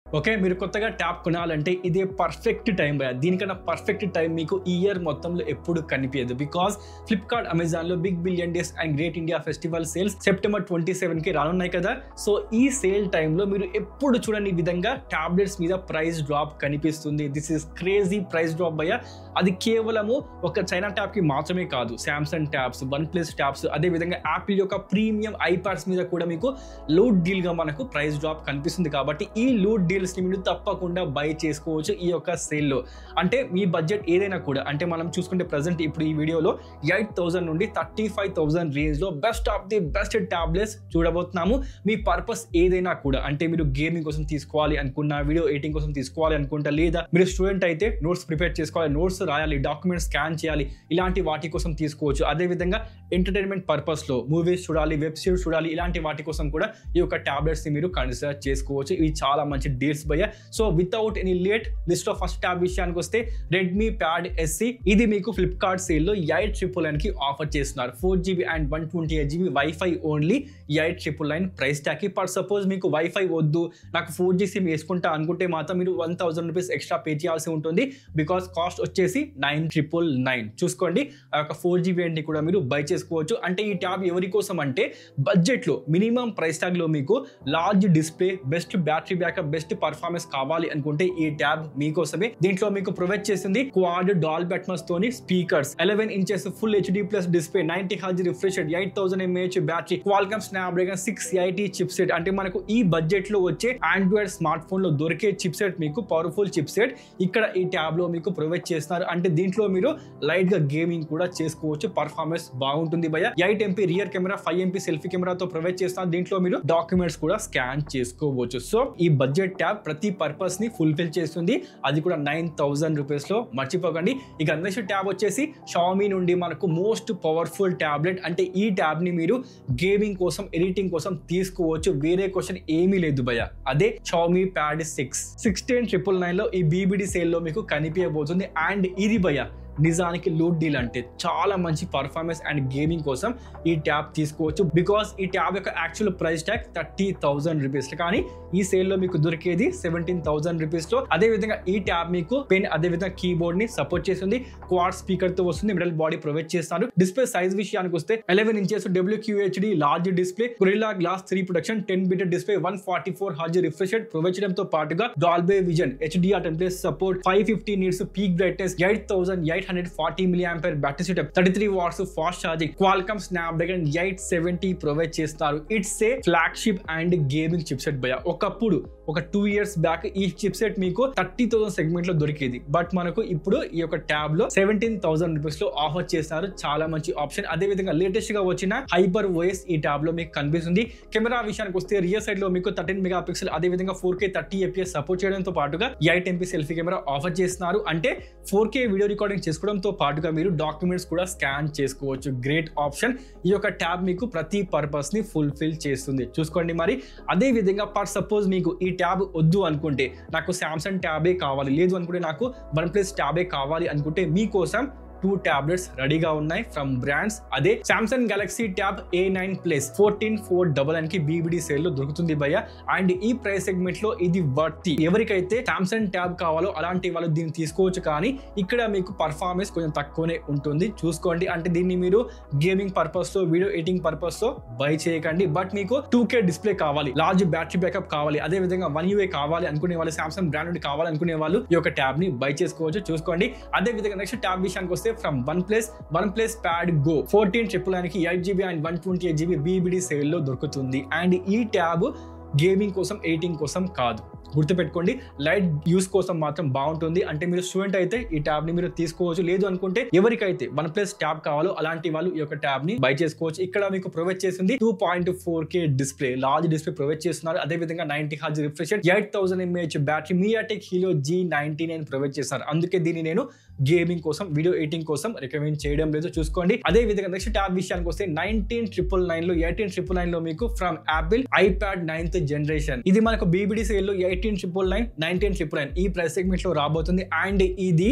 okay మీరు కొత్తగా tab కొనాలంటే ఇదే పర్ఫెక్ట్ టైం భయ దీనికన్నా పర్ఫెక్ట్ టైం మీకు ఈ ఇయర్ మొత్తంలో ఎప్పుడు కనిపించదు బికాస్ ఫ్లిప్కార్ట్ అమెజాన్లో big billion days and great India festival sales September twenty సెవెన్కి రానున్నాయి కదా సో ఈ సేల్ టైంలో మీరు ఎప్పుడు చూడని విధంగా టాబ్లెట్స్ మీద ప్రైస్ డ్రాప్ కనిపిస్తుంది this is crazy price drop భయ అది కేవలము ఒక చైనా ట్యాబ్కి మాత్రమే కాదు Samsung tabs OnePlus tabs అదేవిధంగా యాపిల్ యొక్క ప్రీమియం ఐపాడ్స్ మీద కూడా మీకు లూట్ డీల్గా మనకు ప్రైస్ డ్రాప్ కనిపిస్తుంది కాబట్టి ఈ లూట్ డీల్స్ని మీరు తప్పకుండా బై చేసుకోవచ్చు ఈ యొక్క సేల్లో అంటే మీ బడ్జెట్ ఏదైనా కూడా అంటే మనం చూసుకుంటే ప్రజెంట్ ఇప్పుడు ఈ వీడియోలో ఎయిట్ థౌసండ్ నుండి థర్టీ ఫైవ్ థౌసండ్ రేంజ్లో best of the best tablets చూడబోతున్నాము మీ పర్పస్ ఏదైనా కూడా అంటే మీరు గేమింగ్ కోసం తీసుకోవాలి అనుకున్నా వీడియో ఎడిటింగ్ కోసం తీసుకోవాలి అనుకుంటా లేదా మీరు స్టూడెంట్ అయితే నోట్స్ ప్రిపేర్ చేసుకోవాలి నోట్స్ రాయాలి డాక్యుమెంట్స్ స్కాన్ చేయాలి ఇలాంటి వాటి కోసం తీసుకోవచ్చు అదేవిధంగా ఎంటర్టైన్మెంట్ పర్పస్లో మూవీస్ చూడాలి వెబ్ సిరీస్ చూడాలి ఇలాంటి వాటి కోసం కూడా ఈ యొక్క టాబ్లెట్స్ని మీరు కన్సిడర్ చేసుకోవచ్చు ఇవి చాలా మంచి డీల్స్ భయ్య so without any late list of first tab విషయానికి వస్తే రెడ్మీ ప్యాడ్ ఎస్సీ ఇది మీకు ఫ్లిప్కార్ట్ సేల్లో ఎయిట్ ట్రిపుల్ నైన్ కి ఆఫర్ చేస్తున్నారు four GB and one twenty eight GB wifi only eight triple nine price tag per suppose మీకు wifi వద్దు నాకు ఫోర్ జీ సిమ్ వేసుకుంటా అనుకుంటే మాత్రం మీరు one thousand rupees extra pay చేయాల్సి ఉంటుంది బికాస్ కాస్ట్ వచ్చేసి నైన్ ట్రిపుల్ నైన్ చూసుకోండి ఆ యొక్క ఫోర్ జీబీ ని కూడా మీరు బై చేసుకోవచ్చు అంటే ఈ ట్యాబ్ ఎవరి కోసం అంటే బడ్జెట్లో మినిమం ప్రైస్ ట్యాగ్లో మీకు large display best battery backup best performance కావాలి అనుకుంటే ఈ ట్యాబ్ మీకోసమే దీంట్లో మీకు ప్రొవైడ్ చేసింది క్వాడ్ డాల్ బెట్మస్ తోని speakers eleven inches full HD plus display ninety హజ్ refresh eight thousand mAh battery Qualcomm Snapdragon six eighty chipset అంటే మనకు ఈ బడ్జెట్ లో వచ్చే ఆండ్రాయిడ్ స్మార్ట్ ఫోన్ లో దొరికే చిప్ సెట్ మీకు పవర్ఫుల్ చిప్ సెట్ ఇక్కడ ఈ ట్యాబ్ లో మీకు ప్రొవైడ్ చేస్తున్నారు అంటే దీంట్లో మీరు లైట్ గా గేమింగ్ కూడా చేసుకోవచ్చు పర్ఫార్మెన్స్ బాగుంటుంది భయ eight MP rear camera five MP selfie కెమెరాతో ప్రొవైడ్ చేస్తున్నారు దీంట్లో మీరు డాక్యుమెంట్స్ కూడా స్కాన్ చేసుకోవచ్చు సో ఈ బడ్జెట్ ట్యాబ్ ప్రతి పర్పస్ ని ఫుల్ఫిల్ చేస్తుంది అది కూడా నైన్ థౌసండ్ రూపీస్ లో మర్చిపోకండి ఇక నెక్స్ట్ ట్యాబ్ వచ్చేసి షామీ నుండి మనకు మోస్ట్ పవర్ఫుల్ ట్యాబ్లెట్ అంటే ఈ ట్యాబ్ ని మీరు గేమింగ్ కోసం ఎడిటింగ్ కోసం తీసుకోవచ్చు వేరే క్వశ్చన్ ఏమీ లేదు భయ అదే Xiaomi pad six sixteen triple nine లో ఈ బీబీడి సేల్ లో మీకు కనిపించబోతుంది అండ్ ఇది భయ నిజానికి లూట్ డీల్ అంటే చాలా మంచి పర్ఫార్మెన్స్ అండ్ గేమింగ్ కోసం ఈ ట్యాబ్ తీసుకోవచ్చు బికాస్ ఈ ట్యాబ్ యొక్క actual price tag thirty thousand rupees కానీ ఈ సేల్లో మీకు దొరికేది సెవెంటీన్ థౌసండ్ రూపీస్ లో అదే విధంగా ఈ ట్యాబ్ మీకు పెన్ అదే విధంగా కీబోర్డ్ ని సపోర్ట్ చేస్తుంది క్వాడ్ స్పీకర్ తో వస్తుంది మిడల్ బాడీ ప్రొవైడ్ చేస్తారు డిస్ప్లే సైజ్ విషయానికి వస్తే eleven inches WQHD large display Gorilla glass three production ten bit display one forty four హజ్ రిఫ్రెష్ ప్రొవైడ్ చేయడంతో పాటుగా Dolby Vision HDR ten plus support five fifty nits peak brightness eight thousand eight hundred forty milliampere battery setup thirty three watts fast charging Qualcomm Snapdragon eight seventy provide చేస్తారు it's a flagship and gaming chipset భయ ఒకప్పుడు ఒక two years back ఈ chipset మీకు thirty thousand segment లో దొరికేది but మనకు ఇప్పుడు ఈ యొక్క ట్యాబ్ లో సెవెంటీన్ థౌసండ్ రూపీస్ లో ఆఫర్ చేస్తారు చాలా మంచి ఆప్షన్ అదే విధంగా లేటెస్ట్ గా వచ్చిన హైపర్ ఓఎస్ ఈ ట్యాబ్ లో మీకు కనిపిస్తుంది కెమెరా విషయానికి వస్తే రియర్ సైడ్ లో మీకు థర్టీన్ మెగా పిక్సెల్ అదే విధంగా four K thirty FPS support చేయడంతో పాటుగా eight MP selfie camera offer చేస్తున్నారు అంటే ఫోర్ కే వీడియో రికార్డింగ్ చేసుకోవడంతో పాటుగా మీరు డాక్యుమెంట్స్ కూడా స్కాన్ చేసుకోవచ్చు గ్రేట్ ఆప్షన్ ఈ యొక్క ట్యాబ్ మీకు ప్రతి పర్పస్ ని ఫుల్ఫిల్ చేస్తుంది చూసుకోండి మరి అదే విధంగా పర్ సపోజ్ మీకు ఈ ట్యాబ్ వద్దు అనుకుంటే నాకు శాంసంగ్ ట్యాబే కావాలి లేదు అనుకుంటే నాకు వన్ ప్లస్ ట్యాబే కావాలి అనుకుంటే మీకోసం టూ టాబ్లెట్స్ రెడీగా ఉన్నాయి ఫ్రమ్ బ్రాండ్స్ అదే Samsung Galaxy tab A nine plus fourteen four double nine కి బీబీడీ సేల్ లో దొరుకుతుంది భయ్య అండ్ ఈ ప్రైస్ సెగ్మెంట్ లో ఇది వర్తి ఎవరికైతే సామ్సంగ్ ట్యాబ్ కావాలో అలాంటి వాళ్ళు దీన్ని తీసుకోవచ్చు కానీ ఇక్కడ మీకు పర్ఫార్మెన్స్ కొంచెం తక్కువనే ఉంటుంది చూసుకోండి అంటే దీన్ని మీరు గేమింగ్ పర్పస్ తో వీడియో ఎడిటింగ్ పర్పస్ తో బై చేయకండి బట్ మీకు టూ కే డిస్ప్లే కావాలి లార్జ్ బ్యాటరీ బ్యాకప్ కావాలి అదే విధంగా వన్ యూఏ కావాలి అనుకునే వాళ్ళు సామ్సంగ్ బ్రాండ్ నుండి కావాలి అనుకునే వాళ్ళు ఈ యొక్క ట్యాబ్ ని బై చేసుకోవచ్చు చూసుకోండి అదే విధంగా నెక్స్ట్ ట్యాబ్ విషయానికి వస్తే from OnePlus one plus pad go fourteen triple నైన్కి eight GB and one twenty eight GB BBD సేల్లో దొరుకుతుంది అండ్ ఈ ట్యాబ్ గేమింగ్ కోసం ఎడిటింగ్ కోసం కాదు గుర్తుపెట్టుకోండి లైట్ యూస్ కోసం మాత్రం బాగుంటుంది అంటే మీరు స్టూడెంట్ అయితే ఈ ట్యాబ్ ని మీరు తీసుకోవచ్చు లేదు అనుకుంటే ఎవరికైతే వన్ ప్లస్ ట్యాబ్ కావాలో అలాంటి వాళ్ళు ఈ యొక్క ట్యాబ్ ని బై చేసుకోవచ్చు ఇక్కడ మీకు ప్రొవైడ్ చేసింది two point four K display large display provide చేస్తున్నారు అదే విధంగా నైన్టీ హాజ్ refresh eight thousand mAh battery MediaTek Helio G ninety nine provide చేస్తారు అందుకే దీన్ని నేను గేమింగ్ కోసం వీడియో ఎడిటింగ్ కోసం రికమెండ్ చేయడం లేదు చూసుకోండి అదే విధంగా నెక్స్ట్ ట్యాబ్ విషయానికి వస్తే నైన్టీన్ ట్రిపుల్ నైన్ లో ఎయిటీన్ ట్రిపుల్ నైన్ లో మీకు from Apple iPad ninth generation ఇది మనకు బీబీడీ సేల్ లో eighteen triple nine nineteen triple nine ఈ ప్రైస్ సెగ్మెంట్ లో రాబోతుంది అండ్ ఇది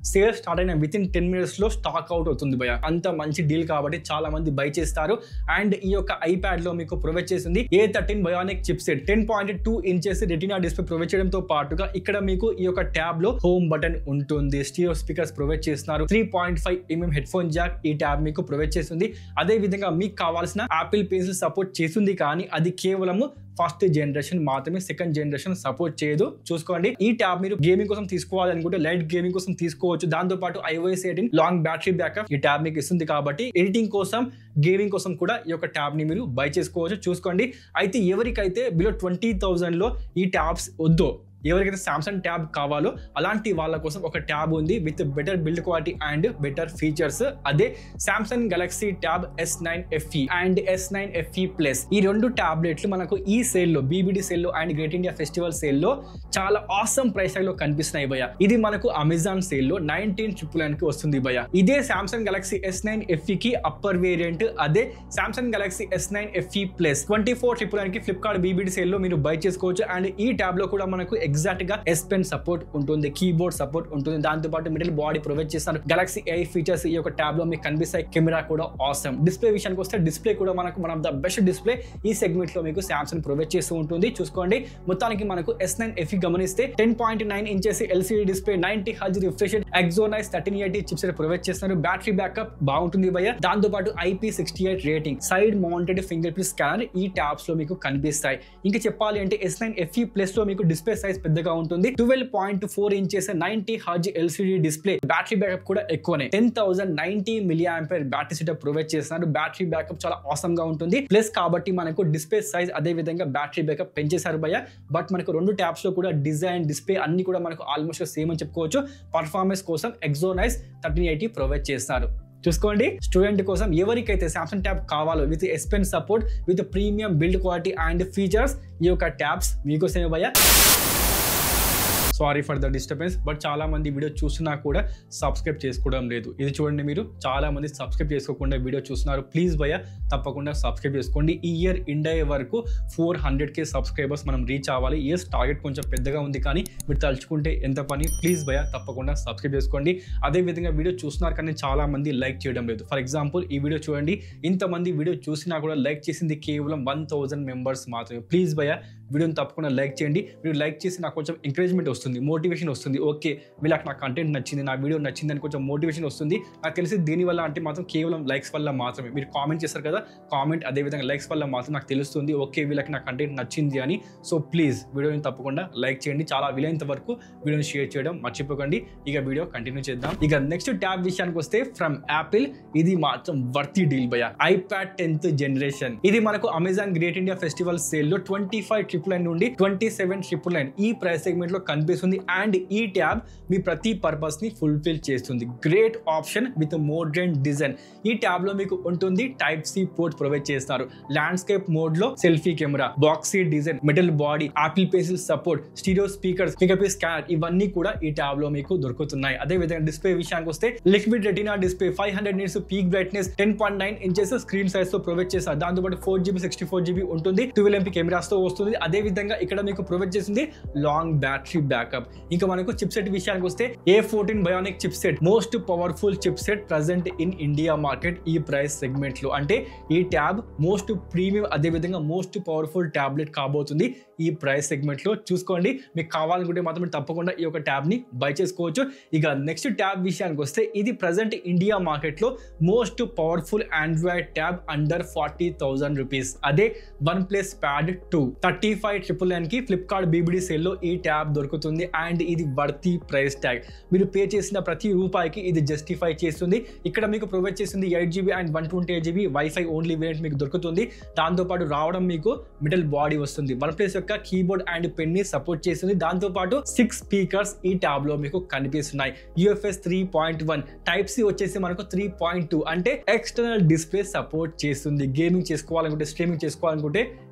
సేల్ స్టార్ట్ అయిన విత్ ఇన్ టెన్ మినిట్స్ లో స్టాక్ అవుట్ అవుతుంది భయ అంత మంచి డీల్ కాబట్టి చాలా మంది బై చేస్తారు అండ్ ఈ యొక్క ఐప్యాడ్ లో మీకు ప్రొవైడ్ చేసింది A thirteen bionic chip chipset ten point two inches retina display provide చేయడంతో పాటుగా ఇక్కడ మీకు ఈ యొక్క ట్యాబ్ లో హోమ్ బటన్ ఉంటుంది స్టీరియో స్పీకర్స్ ప్రొవైడ్ చేస్తున్నారు three point five mm headphone jack ఈ ట్యాబ్ మీకు ప్రొవైడ్ చేస్తుంది అదే విధంగా మీకు కావాల్సిన యాపిల్ పెన్సిల్ సపోర్ట్ చేస్తుంది కానీ అది కేవలము ఫస్ట్ జనరేషన్ మాత్రమే సెకండ్ జనరేషన్ సపోర్ట్ చేయదు చూసుకోండి ఈ ట్యాబ్ మీరు గేమింగ్ కోసం తీసుకోవాలనుకుంటే లైట్ గేమింగ్ కోసం తీసుకోవచ్చు దాంతో పాటు iOS eighteen long battery backup ఈ ట్యాబ్ మీకు ఇస్తుంది కాబట్టి ఎడిటింగ్ కోసం గేమింగ్ కోసం కూడా ఈ యొక్క ట్యాబ్ ని మీరు బై చేసుకోవచ్చు చూసుకోండి అయితే ఎవరికైతే బిలో ట్వంటీ థౌసండ్ లో ఈ ట్యాబ్స్ వద్దో ఎవరికైతే సామ్సంగ్ ట్యాబ్ కావాలో అలాంటి వాళ్ళ కోసం ఒక ట్యాబ్ ఉంది with better build quality and better features అదే Samsung Galaxy tab S nine FE and S nine FE plus ఈ రెండు టాబ్లెట్లు మనకు ఈ సేల్ లో బీబీడి సేల్ లో and great India festival sale లో చాలా ఆసమ్ ప్రైస్ లో కనిపిస్తున్నాయి భయ ఇది మనకు అమెజాన్ సేల్ లో నైన్టీన్ ట్రిపుల్ నైన్ కి వస్తుంది భయ ఇదే Samsung Galaxy S nine FE కి అప్పర్ వేరియంట్ అదే Samsung Galaxy S nine FE plus twenty four triple nine కి ఫ్లిప్కార్ట్ బీబీడి సేల్ లో మీరు బై చేసుకోవచ్చు అండ్ ఈ ట్యాబ్ లో కూడా మనకు ఎగ్జాక్ట్ గా ఎస్ పెన్ సపోర్ట్ ఉంటుంది కీబోర్డ్ సపోర్ట్ ఉంటుంది దాంతో పాటు మిడిల్ బాడీ ప్రొవైడ్ చేస్తారు గెలాక్సీ ఏ ఫీచర్స్ ఈ యొక్క ట్యాబ్ లో మీకు కనిపిస్తాయి కెమెరా కూడా ఆసమ్ డిస్ప్లే విషయానికి వస్తే డిస్ప్లే కూడా మనకు one of the best display ఈ సెగ్మెంట్ లో మీకు సామ్సంగ్ ప్రొవైడ్ చేస్తూ ఉంటుంది చూసుకోండి మొత్తానికి మనకు ఎస్ నైన్ ఎఫ్ గమనిస్తే ten point nine inches LCD display ninety హజ్ refresh Exynos thirteen eighty chips provide చేస్తున్నారు బ్యాటరీ బ్యాకప్ బాగుంటుంది భయ్య దాంతో పాటు IP sixty eight rating side mounted fingerprint scanner ఈ ట్యాబ్స్ లో మీకు కనిపిస్తాయి ఇంకా చెప్పాలి అంటే ఎస్ నైన్ ఎఫ్ఈ ప్లస్ లో మీకు డిస్ప్లే సైజ్ పెద్దగా ఉంటుంది twelve point four inches ninety హజ్ ఎల్సిడి డిస్ప్లే బ్యాటరీ బ్యాకప్ కూడా ఎక్కువనే ten thousand ninety milliampere battery setup provide చేస్తున్నారు బ్యాటరీ బ్యాకప్ చాలా ఆసమ్ గా ఉంటుంది ప్లస్ కాబట్టి మనకు డిస్ప్లే సైజ్ అదే విధంగా బ్యాటరీ బ్యాకప్ పెంచేశారు భయ్య బట్ మనకు రెండు ట్యాబ్స్ లో కూడా డిజైన్ డిస్ప్లే అన్ని కూడా మనకు ఆల్మోస్ట్ సేమ్ అని చెప్పుకోవచ్చు పర్ఫార్మెన్స్ కోసం ఎగ్జోనైజ్ థర్టీన్ ఎయిటీ ప్రొవైడ్ చేస్తారు చూసుకోండి స్టూడెంట్ కోసం ఎవరికైతే సామ్సంగ్ ట్యాబ్ కావాలో with S pen support with premium build quality and features ఈ యొక్క ట్యాబ్స్ మీకోసమే భయ్య sorry for the disturbance but చాలా మంది వీడియో చూసినా కూడా సబ్స్క్రైబ్ చేసుకోవడం లేదు ఇది చూడండి మీరు చాలా మంది సబ్స్క్రైబ్ చేసుకోకుండా వీడియో చూస్తున్నారు ప్లీజ్ భయ తప్పకుండా సబ్స్క్రైబ్ చేసుకోండి ఈ ఇయర్ ఇండియా వరకు ఫోర్ హండ్రెడ్ కే సబ్స్క్రైబర్స్ మనం రీచ్ అవ్వాలి ఇయర్స్ టార్గెట్ కొంచెం పెద్దగా ఉంది కానీ మీరు తలుచుకుంటే ఎంత పని ప్లీజ్ భయ తప్పకుండా సబ్స్క్రైబ్ చేసుకోండి అదే విధంగా వీడియో చూస్తున్నారు కానీ చాలా మంది లైక్ చేయడం లేదు ఫర్ ఎగ్జాంపుల్ ఈ వీడియో చూడండి ఇంతమంది వీడియో చూసినా కూడా లైక్ చేసింది కేవలం వన్ థౌసండ్ మెంబర్స్ మాత్రమే ప్లీజ్ భయ వీడియోని తప్పకుండా లైక్ చేయండి మీరు లైక్ చేసి నాకు కొంచెం ఎంకరేజ్మెంట్ వస్తుంది మోటివేషన్ వస్తుంది ఓకే వీళ్ళకి నా కంటెంట్ నచ్చింది నా వీడియో నచ్చింది అని కొంచెం మోటివేషన్ వస్తుంది నాకు తెలిసి దీనివల్ల అంటే మాత్రం కేవలం లైక్స్ వల్ల మాత్రమే మీరు కామెంట్ చేస్తారు కదా కామెంట్ అదే విధంగా లైక్స్ వల్ల మాత్రం నాకు తెలుస్తుంది ఓకే వీళ్ళకి నా కంటెంట్ నచ్చింది అని సో ప్లీజ్ వీడియోని తప్పకుండా లైక్ చేయండి చాలా వీలైనంత వరకు వీడియోని షేర్ చేయడం మర్చిపోకండి ఇక వీడియో కంటిన్యూ చేద్దాం ఇక నెక్స్ట్ ట్యాబ్ విషయానికి వస్తే ఫ్రమ్ యాపిల్ ఇది మాత్రం వర్తి డీల్ భయ ఐప్యాడ్ టెన్త్ జనరేషన్ ఇది మనకు Amazon Great India festival sale లో ట్వంటీ ఫైవ్ ట్రిపుల్ నైన్ నుండి ట్వంటీ సెవెన్ ట్రిపుల్ నైన్ ఈ ప్రైస్ సెగ్మెంట్ లో కనిపిస్తుంది అండ్ ఈ ట్యాబ్ మీ ప్రతి పర్పస్ ని ఫుల్ఫిల్ చేస్తుంది great option with modern design ఈ ట్యాబ్ లో మీకు ఉంటుంది టైప్ సి పోర్ట్ ప్రొవైడ్ చేస్తారు ల్యాండ్స్కేప్ మోడ్ లో selfie camera boxy design metal body Apple pencil support stereo speakers finger scanner ఇవన్నీ కూడా ఈ ట్యాబ్ లో మీకు దొరుకుతున్నాయి అదే విధంగా డిస్ప్లే విషయానికి వస్తే liquid retina display five hundred nits peak brightness ten point nine inches screen size తో ప్రొవైడ్ చేస్తారు దాంతో పాటు four GB sixty four GB ఉంటుంది ట్వెల్వ్ ఎంపీ కెమెరాస్ తో వస్తుంది అదే విధంగా ఇక్కడ మీకు ప్రొవైడ్ చేసింది లాంగ్ బ్యాటరీ బ్యాకప్ ఇంకా మనకు చిప్ సెట్ విషయానికి వస్తే A fourteen bionic chip set most powerful chip set present in India market ఈ ప్రైస్ సెగ్మెంట్ లో అంటే ఈ ట్యాబ్ మోస్ట్ ప్రీమియం అదే విధంగా మోస్ట్ పవర్ఫుల్ టాబ్లెట్ కాబోతుంది ఈ ప్రైస్ సెగ్మెంట్ లో చూసుకోండి మీకు కావాలనుకుంటే మాత్రం మీరు తప్పకుండా ఈ యొక్క ట్యాబ్ ని బై చేసుకోవచ్చు ఇక నెక్స్ట్ ట్యాబ్ విషయానికి వస్తే ఇది ప్రజెంట్ ఇండియా మార్కెట్ లో most powerful Android tab under forty thousand rupees అదే One plus pad two thirty five triple nine కి ఫ్లిప్కార్ట్ బీబీడీ సేల్ లో ఈ ట్యాబ్ దొరుకుతుంది అండ్ ఇది వర్తి ప్రైస్ ట్యాగ్ మీరు పే చేసిన ప్రతి రూపాయికి ఇది జస్టిఫై చేస్తుంది ఇక్కడ మీకు ప్రొవైడ్ చేసింది eight GB and one twenty eight GB wifi only variant మీకు దొరుకుతుంది దాంతోపాటు రావడం మీకు మిడిల్ బాడీ వస్తుంది వన్ ప్లస్ యొక్క కీబోర్డ్ అండ్ పెన్ ని సపోర్ట్ చేస్తుంది దాంతో పాటు సిక్స్ స్పీకర్స్ ఈ ట్యాబ్ లో మీకు కనిపిస్తున్నాయి UFS three point one type C వచ్చేసి మనకు త్రీ పాయింట్ టూ అంటే ఎక్స్టర్నల్ డిస్ప్లే సపోర్ట్ చేస్తుంది గేమింగ్ చేసుకోవాలనుకుంటే స్ట్రీమింగ్ చేసుకోవాలనుకుంటే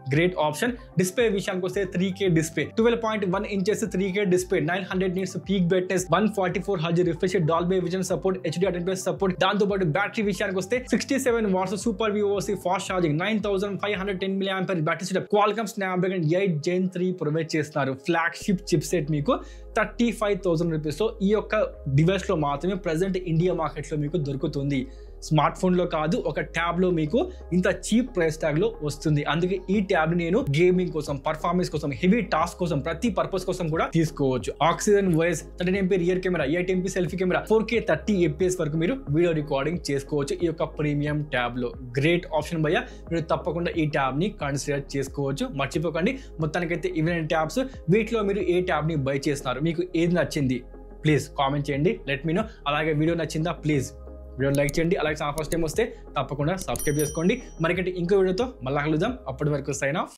గ్రేట్ ఆప్షన్ డిస్ప్లే విషయానికి వస్తే three K display twelve point one inches three K display nine hundred nits peak brightness one forty four హజ్ refresh Dolby Vision support HD అటెంప్లెస్ support దాంతో పాటు battery విషయానికి వస్తే sixty seven watts super VOOC fast charging nine thousand five hundred ten milliampere battery setup Qualcomm Snapdragon eight gen three provide చేస్తున్నారు flagship chip set మీకు thirty five thousand రూపీస్లో ఈ యొక్క డివైస్లో మాత్రమే ప్రజెంట్ ఇండియా మార్కెట్లో మీకు దొరుకుతుంది స్మార్ట్ ఫోన్లో కాదు ఒక ట్యాబ్లో మీకు ఇంత చీప్ ప్రైస్ ట్యాగ్లో వస్తుంది అందుకే ఈ ట్యాబ్ని నేను గేమింగ్ కోసం పర్ఫార్మెన్స్ కోసం హెవీ టాస్క్ కోసం ప్రతి పర్పస్ కోసం కూడా తీసుకోవచ్చు oxygen voice thirteen MP rear camera eight MP selfie camera four K thirty FPS వరకు మీరు వీడియో రికార్డింగ్ చేసుకోవచ్చు ఈ యొక్క ప్రీమియం ట్యాబ్లో గ్రేట్ ఆప్షన్ భయ్య మీరు తప్పకుండా ఈ ట్యాబ్ని కన్సిడర్ చేసుకోవచ్చు మర్చిపోకండి మొత్తానికైతే ఈవెన్ ట్యాబ్స్ వీటిలో మీరు ఏ ట్యాబ్ని బై చేస్తున్నారు మీకు ఏది నచ్చింది ప్లీజ్ కామెంట్ చేయండి లెట్ మీ నో అలాగే వీడియో నచ్చిందా ప్లీజ్ వీడియో లైక్ చేయండి అలాగే చాలా ఫస్ట్ టైం వస్తే తప్పకుండా సబ్స్క్రైబ్ చేసుకోండి మరికటి ఇంకో వీడియోతో మళ్ళీ కలుద్దాం అప్పటి వరకు సైన్ ఆఫ్